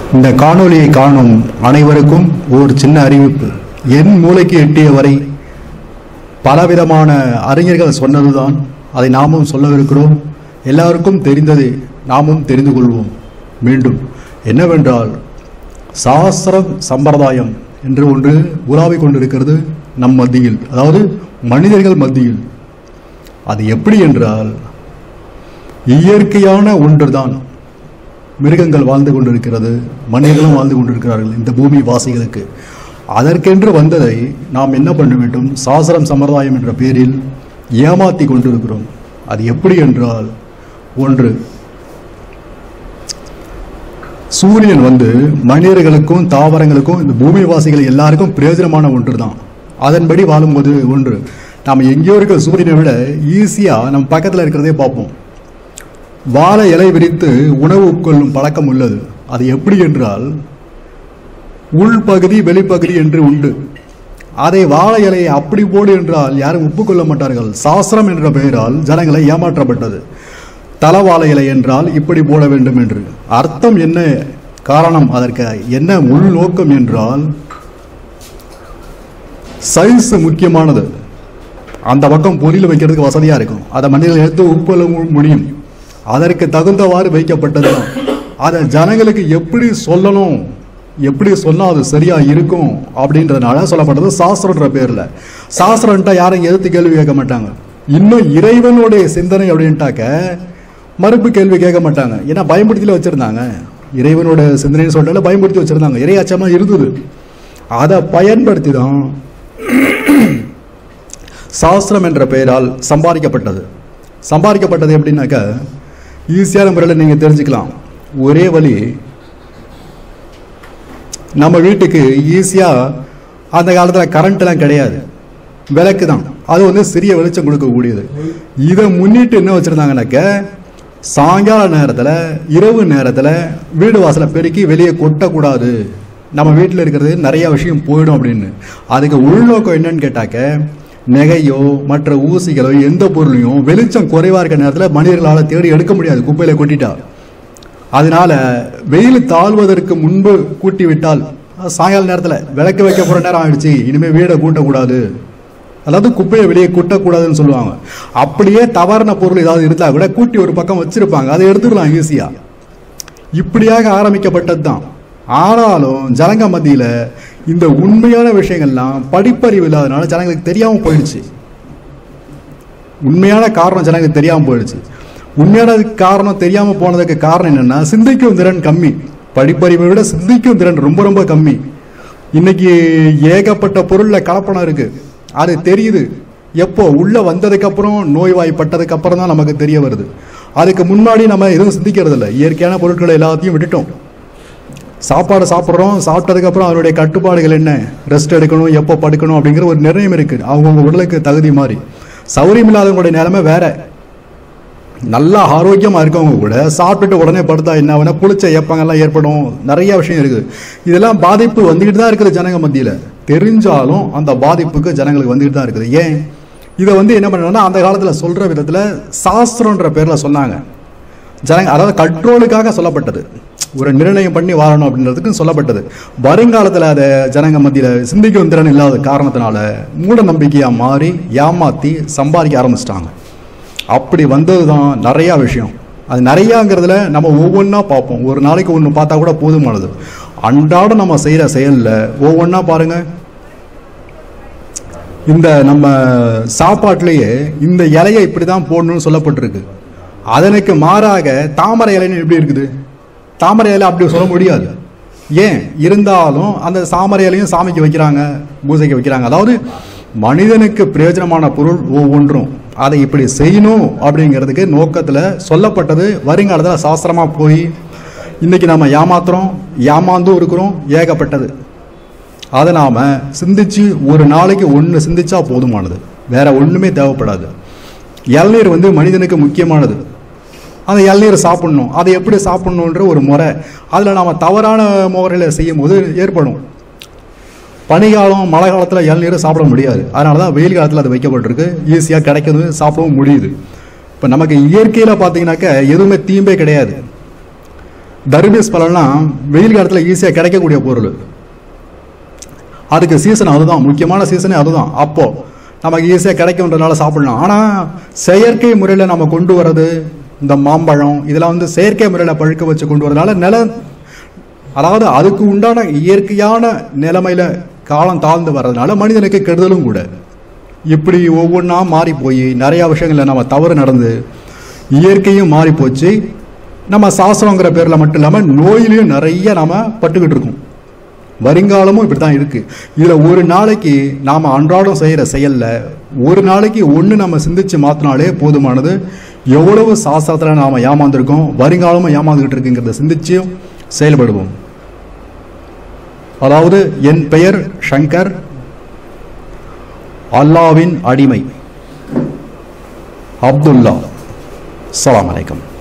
இந்த காணொளியை காணும் அனைவருக்கும் ஒரு சின்ன அறிவிப்பு என் மூளைக்கு எட்டிய வரை பலவிதமான அறிஞர்கள் சொன்னதுதான் அதை நாமும் சொல்லவிருக்கிறோம் எல்லாருக்கும் தெரிந்தது நாமும் தெரிந்து கொள்வோம் மீண்டும் என்னவென்றால் சாஸ்திரம் சம்பிரதாயம் என்று ஒன்று உலாவிக் கொண்டிருக்கிறது நம் மத்தியில் அதாவது மனிதர்கள் மத்தியில் அது எப்படி என்றால் இயற்கையான ஒன்றுதான் மிருகங்கள் வாழ்ந்து கொண்டிருக்கிறது மனிதர்களும் வாழ்ந்து கொண்டிருக்கிறார்கள் இந்த பூமி வாசிகளுக்கு அதற்கென்று வந்ததை நாம் என்ன பண்ண வேண்டும் சாஸ்திரம் சம்பிரதாயம் என்ற பேரில் ஏமாத்தி கொண்டிருக்கிறோம் அது எப்படி என்றால் ஒன்று சூரியன் வந்து மனிதர்களுக்கும் தாவரங்களுக்கும் இந்த பூமிவாசிகள் எல்லாருக்கும் பிரயோஜனமான ஒன்று தான் அதன்படி வாழும்போது ஒன்று நாம் எங்கேயோ இருக்கிற சூரியனை விட ஈஸியாக நம்ம பக்கத்தில் இருக்கிறதே பார்ப்போம் வாழை இலை விரித்து உணவு உட்கொள்ளும் பழக்கம் உள்ளது அது எப்படி என்றால் உள்பகுதி வெளிப்பகுதி என்று உண்டு அதை வாழை இலையை அப்படி போடு என்றால் யாரும் ஒப்புக்கொள்ள மாட்டார்கள் சாஸ்திரம் என்ற பெயரால் ஜனங்களை ஏமாற்றப்பட்டது தலவாழை இலை என்றால் இப்படி போட வேண்டும் என்று அர்த்தம் என்ன காரணம் அதற்கு என்ன உள் நோக்கம் என்றால் சைஸ் முக்கியமானது அந்த பக்கம் பொரியல் வைக்கிறதுக்கு வசதியா இருக்கும் அதை மனிதர்கள் எடுத்து உட்கொள்ள மு- முடியும் அதற்கு தகுந்தவாறு வைக்கப்பட்டது அதை ஜனங்களுக்கு எப்படி சொல்லணும் எப்படி சொன்னா அது சரியா இருக்கும் அப்படின்றதுனால சொல்லப்பட்டது சாஸ்திரன்ற பேர்ல சாஸ்திரம்ட்டா யாரும் எதிர்த்து கேள்வி கேட்க மாட்டாங்க இன்னும் இறைவனுடைய சிந்தனை அப்படின்ட்டாக்க மறுப்பு கேள்வி கேட்க மாட்டாங்க ஏன்னா பயன்படுத்தில வச்சிருந்தாங்க இறைவனோட சிந்தனைன்னு சொல்லிட்டால பயன்படுத்தி வச்சிருந்தாங்க இறை அச்சமா இருந்தது அதை பயன்படுத்தி தான் சாஸ்திரம் என்ற பெயரால் சம்பாதிக்கப்பட்டது சம்பாதிக்கப்பட்டது எப்படின்னாக்கா ஈஸியான முறையில் நீங்கள் தெரிஞ்சுக்கலாம் ஒரே வழி நம்ம வீட்டுக்கு ஈஸியாக அந்த காலத்தில் கரண்ட்லாம் கிடையாது விளக்கு தான் அது வந்து சிறிய வெளிச்சம் கொடுக்கக்கூடியது இதை முன்னிட்டு என்ன வச்சுருந்தாங்கனாக்க சாயங்கால நேரத்தில் இரவு நேரத்தில் வீடு வாசலை பெருக்கி வெளியே கொட்டக்கூடாது நம்ம வீட்டில் இருக்கிறது நிறைய விஷயம் போயிடும் அப்படின்னு அதுக்கு உள்நோக்கம் என்னன்னு கேட்டாக்க நெகையோ மற்ற ஊசிகளோ எந்த பொருளையும் வெளிச்சம் குறைவாக இருக்கிற நேரத்தில் மனிதர்களால் தேடி எடுக்க முடியாது குப்பையில கொட்டிட்டா அதனால வெயில் தாழ்வதற்கு முன்பு கூட்டி விட்டால் அஹ், சாயங்கால நேரத்தில் விளக்கு வைக்க போகிற நேரம் ஆயிடுச்சு இனிமேல் வீடை கூட்டக்கூடாது அதாவது குப்பையை வெளியே கூட்டக்கூடாதுன்னு சொல்லுவாங்க அப்படியே தவறான பொருள் ஏதாவது இருந்தால் கூட கூட்டி ஒரு பக்கம் வச்சிருப்பாங்க அதை எடுத்துக்கலாம் ஈஸியாக இப்படியாக ஆரம்பிக்கப்பட்டது தான் ஆனாலும் ஜனங்க மத்தியில் இந்த உண்மையான விஷயங்கள்லாம் படிப்பறிவு இல்லாதனால ஜனங்களுக்கு தெரியாமல் போயிடுச்சு உண்மையான காரணம் ஜனங்களுக்கு தெரியாமல் போயிடுச்சு உண்மையான காரணம் தெரியாமல் போனதுக்கு காரணம் என்னன்னா சிந்திக்கும் திறன் கம்மி படிப்பறிவை விட சிந்திக்கும் திறன் ரொம்ப ரொம்ப கம்மி இன்னைக்கு ஏகப்பட்ட பொருள்ல கலப்படம் இருக்கு அது தெரியுது எப்போ உள்ள வந்ததுக்கு அப்புறம் நோய்வாய்ப்பட்டதுக்கு அப்புறம் தான் நமக்கு தெரிய வருது அதுக்கு முன்னாடி நம்ம எதுவும் சிந்திக்கிறது இல்லை இயற்கையான பொருட்களை எல்லாத்தையும் விட்டுட்டோம் சாப்பாடு சாப்பிட்றோம் சாப்பிட்டதுக்கு அப்புறம் அதனுடைய கட்டுப்பாடுகள் என்ன ரெஸ்ட் எடுக்கணும் எப்போ படுக்கணும் அப்படிங்கிற ஒரு நிர்ணயம் இருக்கு அவங்கவுங்க உடலுக்கு தகுதி மாதிரி சௌரியம் இல்லாதவங்களுடைய நிலைமை வேற நல்லா ஆரோக்கியமா இருக்கவங்க கூட சாப்பிட்டுட்டு உடனே படுத்தா என்ன ஆகுனா புளிச்ச ஏப்பங்கள்லாம் ஏற்படும் நிறைய விஷயம் இருக்குது இதெல்லாம் பாதிப்பு வந்துக்கிட்டு தான் இருக்குது ஜனங்க மத்தியில் தெரிஞ்சாலும் அந்த பாதிப்புக்கு ஜனங்களுக்கு வந்துக்கிட்டு தான் இருக்குது ஏன் இதை வந்து என்ன பண்ணணும்னா அந்த காலத்தில் சொல்ற விதத்தில் சாஸ்திரன்ற பேரில் சொன்னாங்க ஜனங்க அதாவது கண்ட்ரோலுக்காக சொல்லப்பட்டது ஒரு நிர்ணயம் பண்ணி வாழணும் அப்படின்றதுக்கு சொல்லப்பட்டது வருங்காலத்தில் அதை ஜனங்க மத்தியில் சிந்திக்கும் திறன் இல்லாத காரணத்தினால மூட நம்பிக்கையாக மாறி ஏமாற்றி சம்பாதிக்க ஆரம்பிச்சிட்டாங்க அப்படி வந்தது தான் நிறையா விஷயம் அது நிறையாங்கிறதுல நம்ம ஒவ்வொன்றா பார்ப்போம் ஒரு நாளைக்கு ஒன்று பார்த்தா கூட போதுமானது அன்றாடம் நம்ம செய்கிற செயலில் ஒவ்வொன்றா பாருங்க இந்த நம்ம சாப்பாட்டிலேயே இந்த இலையை இப்படி தான் போடணும்னு சொல்லப்பட்டிருக்கு அதனுக்கு மாறாக தாமரை இலைன்னு எப்படி இருக்குது தாமரை இலை அப்படி சொல்ல முடியாது ஏன் இருந்தாலும் அந்த தாமரை இலையும் சாமிக்கு வைக்கிறாங்க பூஜைக்கு வைக்கிறாங்க அதாவது மனிதனுக்கு பிரயோஜனமான பொருள் ஒவ்வொன்றும் அதை இப்படி செய்யணும் அப்படிங்கிறதுக்கு நோக்கத்தில் சொல்லப்பட்டது வருங்காலத்தில் சாஸ்திரமாக போய் இன்னைக்கு நம்ம ஏமாத்துறோம் ஏமாந்தும் இருக்கிறோம் ஏகப்பட்டது அதை நாம் சிந்திச்சு ஒரு நாளைக்கு ஒன்று சிந்திச்சா போதுமானது வேற ஒன்றுமே தேவைப்படாது இளநீர் வந்து மனிதனுக்கு முக்கியமானது அந்த இளநீர் சாப்பிடணும் அதை எப்படி சாப்பிடணுன்ற ஒரு முறை அதில் நாம் தவறான முறையில் செய்யும் போது ஏற்படும் பனிக்காலம் மழை காலத்தில் இளநீர் சாப்பிட முடியாது அதனால தான் வெயில் காலத்தில் அது வைக்கப்பட்டிருக்கு ஈஸியாக கிடைக்கிறது சாப்பிடவும் முடியுது இப்போ நமக்கு இயற்கையில் பார்த்தீங்கன்னாக்க எதுவுமே தீம்பே கிடையாது தர்பீஸ் பழம்லாம் வெயில் காலத்தில் ஈஸியாக கிடைக்கக்கூடிய பொருள் அதுக்கு சீசன் அதுதான் முக்கியமான சீசனே அதுதான் அப்போ நமக்கு ஈஸியாக கிடைக்கும்ன்றதுனால சாப்பிடலாம் ஆனால் செயற்கை முறையில் நம்ம கொண்டு வர்றது இந்த மாம்பழம் இதெல்லாம் வந்து செயற்கை முறையில் பழுக்க வச்சு கொண்டு வரதுனால நில அதாவது அதுக்கு உண்டான இயற்கையான நிலைமையில காலம் தாழ்ந்து வர்றதுனால மனிதனுக்கு கெடுதலும் கூட இப்படி ஒவ்வொன்றா மாறி போய் நிறைய விஷயங்கள்ல நம்ம தவறு நடந்து இயற்கையும் மாறி போச்சு நம்ம சாஸ்திரங்கிற பேர்ல மட்டும் இல்லாம நோயிலையும் நிறைய நாம பட்டுக்கிட்டு இருக்கோம் வருங்காலமும் இப்படி தான் இருக்கு இதுல ஒரு நாளைக்கு நாம அன்றாடம் செய்யற செயல்ல ஒரு நாளைக்கு ஒண்ணு நம்ம சிந்திச்சு மாத்தினாலே போதுமானது எவ்வளவு சாஸ்திரத்துல நாம ஏமாந்துருக்கோம் வருங்காலமும் ஏமாந்துகிட்டு இருக்குங்கிறத சிந்திச்சு செயல்படுவோம் அதாவது என் பெயர் சங்கர் அல்லாவின் அடிமை அப்துல்லா அஸ்ஸலாமு அலைக்கும்